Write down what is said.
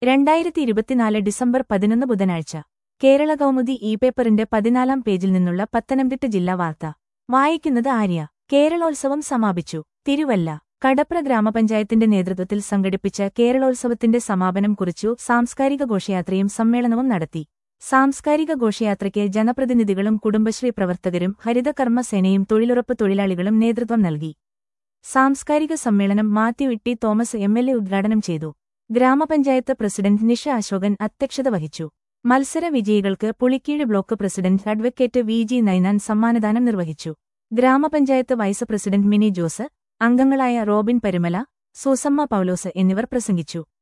രണ്ടായിരത്തി ഇരുപത്തിനാല് ഡിസംബർ പതിനൊന്ന് ബുധനാഴ്ച കേരള കൗമുദി ഇ പേപ്പറിന്റെ പതിനാലാം പേജിൽ നിന്നുള്ള പത്തനംതിട്ട ജില്ലാ വാർത്ത വായിക്കുന്നത് ആര്യ കേരളോത്സവം സമാപിച്ചു തിരുവല്ല കടപ്ര ഗ്രാമപഞ്ചായത്തിന്റെ നേതൃത്വത്തിൽ സംഘടിപ്പിച്ച കേരളോത്സവത്തിന്റെ സമാപനം കുറിച്ചു സാംസ്കാരിക ഘോഷയാത്രയും സമ്മേളനവും നടത്തി സാംസ്കാരിക ഘോഷയാത്രയ്ക്ക് ജനപ്രതിനിധികളും കുടുംബശ്രീ പ്രവർത്തകരും ഹരിതകർമ്മ സേനയും തൊഴിലുറപ്പ് തൊഴിലാളികളും നേതൃത്വം നൽകി സാംസ്കാരിക സമ്മേളനം Mathew Itty Thomas M L A ഉദ്ഘാടനം ചെയ്തു ഗ്രാമപഞ്ചായത്ത് പ്രസിഡന്റ് നിഷ അശോകൻ അധ്യക്ഷത വഹിച്ചു മത്സര വിജയികൾക്ക് Pulikeezhu block president advocate V G Ninan സമ്മാനദാനം നിർവഹിച്ചു ഗ്രാമപഞ്ചായത്ത് വൈസ് പ്രസിഡന്റ് മിനി ജോസ് അംഗങ്ങളായ റോബിൻ പരുമല സൂസമ്മ പൌലോസ് എന്നിവർ പ്രസംഗിച്ചു